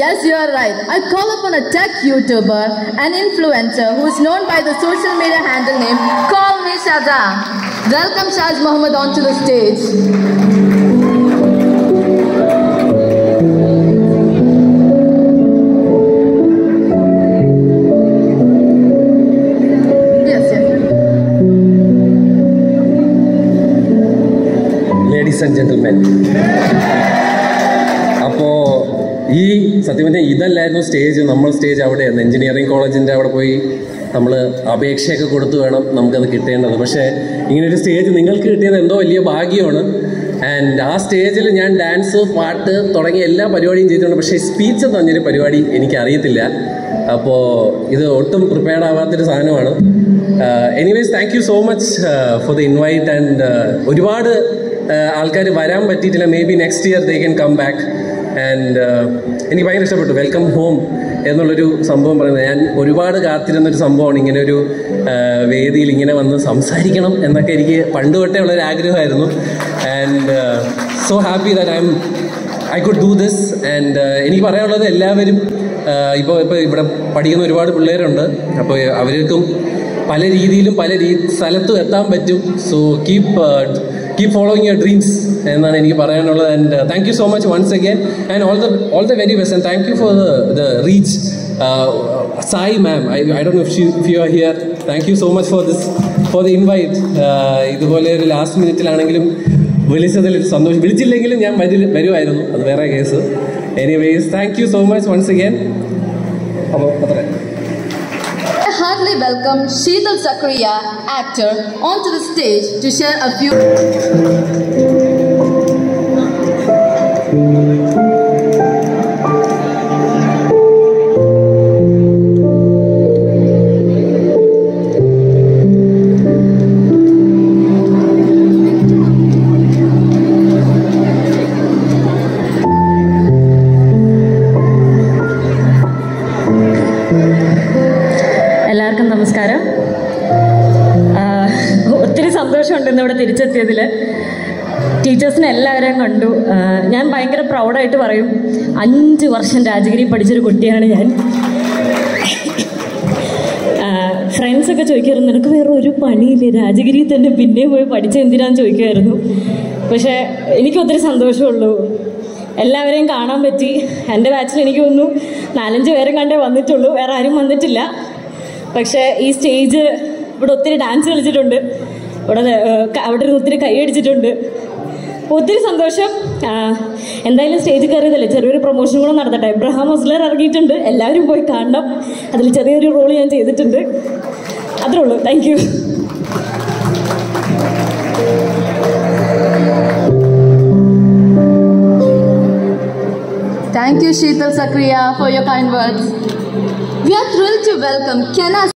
Yes, you are right. I call upon a tech YouTuber, an influencer who is known by the social media handle name Call Me Shada. Welcome Shaz Mohammed onto the stage. Yes, yes. Ladies and gentlemen അപ്പോൾ ഈ സത്യം പറഞ്ഞാൽ ഇതല്ലായിരുന്നു stage നമ്മൾ stage അവിടെയായിരുന്നു engineering കോളേജിൻ്റെ അവിടെ പോയി നമ്മൾ അപേക്ഷയൊക്കെ കൊടുത്തു വേണം നമുക്കത് കിട്ടേണ്ടത് പക്ഷേ ഇങ്ങനൊരു സ്റ്റേജ് നിങ്ങൾക്ക് കിട്ടിയത് എന്തോ വലിയ ഭാഗ്യമാണ് ആൻഡ് ആ സ്റ്റേജിൽ ഞാൻ ഡാൻസ് പാട്ട് തുടങ്ങിയ എല്ലാ പരിപാടിയും ചെയ്തിട്ടുണ്ട് പക്ഷേ സ്പീച്ച് എന്ന് പറഞ്ഞൊരു പരിപാടി എനിക്കറിയത്തില്ല അപ്പോൾ ഇത് ഒട്ടും പ്രിപ്പയർഡ് ആവാത്തൊരു സാധനമാണ് anyways thank you so much for the invite and ഒരുപാട് ആൾക്കാർ വരാൻ പറ്റിയിട്ടില്ല maybe next year they can come back and എനിക്ക് ഭയങ്കര ഇഷ്ടപ്പെട്ടു വെൽക്കം ഹോം എന്നുള്ളൊരു സംഭവം പറയുന്നത് ഞാൻ ഒരുപാട് കാത്തിരുന്നൊരു സംഭവമാണ് ഇങ്ങനെ ഒരു ആ, വേദിയിൽ ഇങ്ങനെ വന്ന് സംസാരിക്കണം എന്നൊക്കെ എനിക്ക് പണ്ട് തൊട്ടേ ഉള്ളൊരു ആഗ്രഹമായിരുന്നു and so happy that I am I could do this and എനിക്ക് പറയാനുള്ളത് എല്ലാവരും ഇപ്പോൾ ഇപ്പോൾ ഇവിടെ പഠിക്കുന്ന ഒരുപാട് പിള്ളേരുണ്ട് അപ്പോൾ അവർക്കും പല രീതിയിലും പല രീ സ്ഥലത്തും എത്താൻ പറ്റും so keep keep following your dreams എന്നാണ് എനിക്ക് പറയാനുള്ളത് and thank you so much once again and all the all the very best and thank you for the reach Sai ma'am I I do if if you are here thank you so much for this for the invite ഇതുപോലെ ഒരു last മിനിറ്റിലാണെങ്കിലും വിളിച്ചതിൽ സന്തോഷം വിളിച്ചില്ലെങ്കിലും ഞാൻ വരി വരുമായിരുന്നു അത് വേറെ case anyways thank you so much once again അപ്പോൾ അത്രേ I heartily welcome Sheetal Sakriya, actor, onto the stage to share a few. എല്ലാവർക്കും നമസ്കാരം ആഹ് ഒത്തിരി സന്തോഷമുണ്ട് ഇന്ന് ഇവിടെ തിരിച്ചെത്തിയതിൽ ടീച്ചേഴ്സിനെ എല്ലാവരെയും കണ്ടു ആഹ് ഞാൻ ഭയങ്കര പ്രൗഡായിട്ട് പറയും അഞ്ച് വർഷം രാജഗിരി പഠിച്ചൊരു കുട്ടിയാണ് ഞാൻ ഫ്രണ്ട്സൊക്കെ ചോദിക്കായിരുന്നു നിനക്ക് വേറെ ഒരു പണിയില്ലേ രാജഗിരി തന്നെ പിന്നെ പോയി പഠിച്ച എന്തിനാന്ന് ചോദിക്കുമായിരുന്നു പക്ഷേ എനിക്ക് ഒത്തിരി സന്തോഷമുള്ളൂ എല്ലാവരെയും കാണാൻ പറ്റി എൻ്റെ ബാച്ചിൽ എനിക്ക് തോന്നുന്നു നാലഞ്ച് പേരും കണ്ടേ വന്നിട്ടുള്ളൂ വേറെ ആരും വന്നിട്ടില്ല പക്ഷേ ഈ സ്റ്റേജ് ഇവിടെ ഒത്തിരി ഡാൻസ് കളിച്ചിട്ടുണ്ട് ഇവിടെ ഏഹ്, ക- അവിടെ ഇരുന്ന് ഒത്തിരി കൈയടിച്ചിട്ടുണ്ട് ഒത്തിരി സന്തോഷം ആ, എന്തായാലും സ്റ്റേജിൽ കയറിയതല്ലേ ചെറിയൊരു പ്രൊമോഷൻ കൂടെ നടത്തട്ടെ എബ്രഹാം ഹസ്ലർ ഇറങ്ങിയിട്ടുണ്ട് എല്ലാവരും പോയി കാണണം അതിൽ ചെറിയൊരു റോൾ ഞാൻ ചെയ്തിട്ടുണ്ട് അത്രേ ഉള്ളൂ thank you Thank you, Sheetal Sakriya, for your kind words. We are thrilled to welcome Kenna